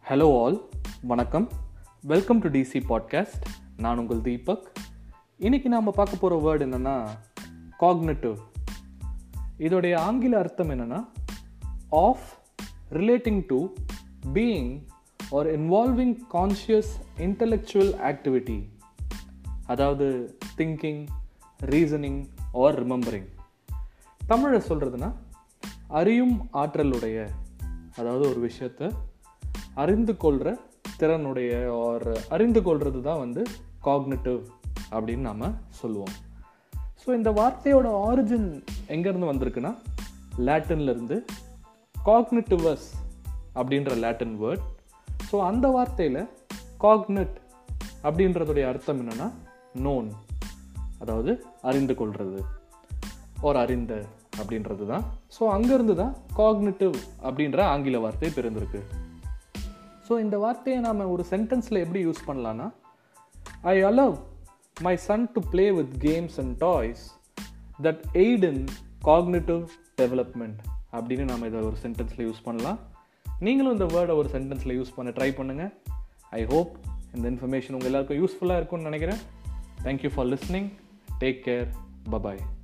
hello all வணக்கம் welcome to DC podcast நான் உங்கள் தீபக் இன்னைக்கு நாம் பார்க்க போகிற வேர்டு என்னென்னா காக்னட்டிவ் இதோடைய ஆங்கில அர்த்தம் என்னென்னா of relating to being or involving conscious intellectual activity அதாவது திங்கிங் ரீசனிங் ஆர் ரிமெம்பரிங் தமிழை சொல்கிறதுனா அறியும் ஆற்றலுடைய அதாவது ஒரு விஷயத்தை அறிந்து கொள்கிற திறனுடைய ஆர் அறிந்து கொள்வது தான் வந்து காக்னிட்டிவ் அப்படின்னு நாம் சொல்லுவோம் ஸோ இந்த வார்த்தையோட ஆரிஜின் எங்கேருந்து வந்திருக்குன்னா லேட்டின்லேருந்து காக்னிட்டிவஸ் அப்படின்ற லேட்டின் வேர்ட் ஸோ அந்த வார்த்தையில் காக்னட் அப்படின்றதுடைய அர்த்தம் என்னென்னா நோன் அதாவது அறிந்து கொள்வது ஒரு அறிந்த அப்படின்றது தான் ஸோ அங்கேருந்து தான் காக்னிட்டிவ் அப்படின்ற ஆங்கில வார்த்தை பிறந்திருக்கு ஸோ இந்த வார்த்தையை நாம் ஒரு சென்டென்ஸில் எப்படி யூஸ் பண்ணலான்னா I allow my son to play with games and toys that aid in cognitive development அப்படின்னு நாம் இதை ஒரு சென்டென்ஸில் யூஸ் பண்ணலாம் நீங்களும் இந்த வேர்டை ஒரு சென்டென்ஸில் யூஸ் பண்ண ட்ரை பண்ணுங்கள் ஐ ஹோப் இந்த இன்ஃபர்மேஷன் உங்கள் எல்லாருக்கும் யூஸ்ஃபுல்லாக இருக்கும்னு நினைக்கிறேன் thank you for listening take care bye bye